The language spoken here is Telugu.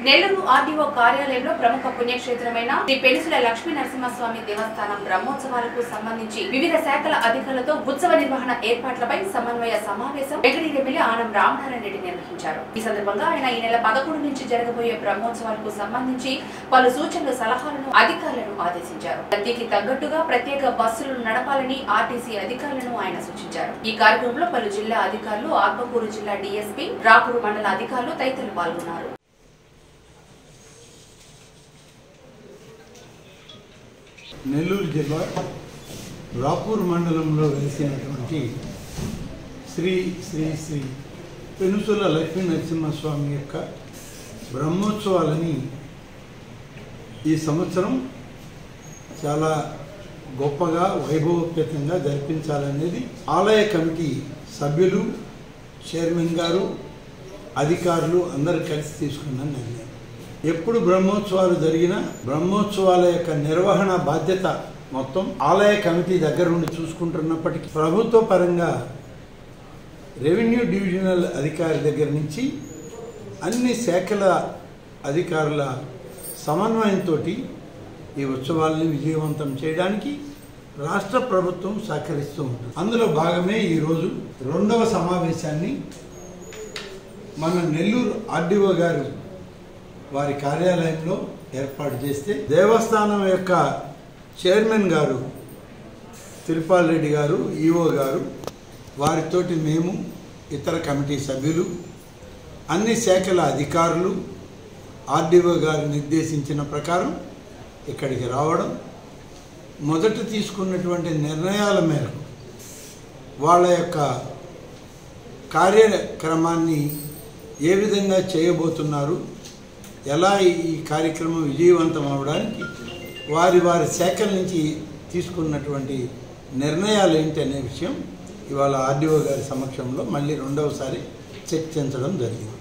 నెల్లూరు ఆర్డీఓ కార్యాలయంలో ప్రముఖ పుణ్యక్షేత్రమైన శ్రీ పెనుసుల లక్ష్మీ నరసింహస్వామి దేవస్థానం బ్రహ్మోత్సవాలకు సంబంధించి వివిధ శాఖల అధికారులతో ఉత్సవ నిర్వహణ ఏర్పాట్లపై సమన్వయ సమావేశం వెంకటగిరి ఎమ్మెల్యే ఆనం రామనారాయణ రెడ్డి నిర్వహించారు ఈ సందర్భంగా ఆయన ఈ నెల పదకొండు నుంచి జరగబోయే బ్రహ్మోత్సవాలకు సంబంధించి పలు సూచనలు సలహాలను అధికారులను ఆదేశించారు రద్దీకి తగ్గట్టుగా ప్రత్యేక బస్సులను నడపాలని ఆర్టీసీ అధికారులను ఆయన సూచించారు ఈ కార్యక్రమంలో పలు జిల్లా అధికారులు ఆత్మకూరు జిల్లా డీఎస్పీ రాకూరు మండల అధికారులు తదితరులు పాల్గొన్నారు నెల్లూరు జిల్లా రాపూర్ మండలంలో వెలిసినటువంటి శ్రీ శ్రీ శ్రీ పెనుసుల లక్ష్మీ నరసింహస్వామి యొక్క బ్రహ్మోత్సవాలని ఈ సంవత్సరం చాలా గొప్పగా వైభవోపేతంగా జరిపించాలనేది ఆలయ కమిటీ సభ్యులు చైర్మన్ గారు అధికారులు అందరూ కలిసి తీసుకున్న నిర్ణయం ఎప్పుడు బ్రహ్మోత్సవాలు జరిగినా బ్రహ్మోత్సవాల యొక్క నిర్వహణ బాధ్యత మొత్తం ఆలయ కమిటీ దగ్గర ఉండి చూసుకుంటున్నప్పటికీ ప్రభుత్వ పరంగా రెవెన్యూ డివిజనల్ అధికారి దగ్గర నుంచి అన్ని శాఖల అధికారుల సమన్వయంతో ఈ ఉత్సవాల్ని విజయవంతం చేయడానికి రాష్ట్ర ప్రభుత్వం సహకరిస్తూ ఉంటుంది అందులో భాగమే ఈరోజు రెండవ సమావేశాన్ని మన నెల్లూరు ఆర్డీఓ గారు వారి కార్యాలయంలో ఏర్పాటు చేస్తే దేవస్థానం యొక్క చైర్మన్ గారు తిరుపాల్ రెడ్డి గారు ఈఓ గారు వారితోటి మేము ఇతర కమిటీ సభ్యులు అన్ని శాఖల అధికారులు ఆర్డీఓ గారు నిర్దేశించిన ప్రకారం ఇక్కడికి రావడం మొదట తీసుకున్నటువంటి నిర్ణయాల మేరకు వాళ్ళ యొక్క కార్యక్రమాన్ని ఏ విధంగా చేయబోతున్నారు ఎలా ఈ కార్యక్రమం విజయవంతం అవడానికి వారి వారి శాఖల నుంచి తీసుకున్నటువంటి నిర్ణయాలు ఏంటి అనే విషయం ఇవాళ ఆర్డీఓ గారి సమక్షంలో మళ్ళీ రెండవసారి చర్చించడం జరిగింది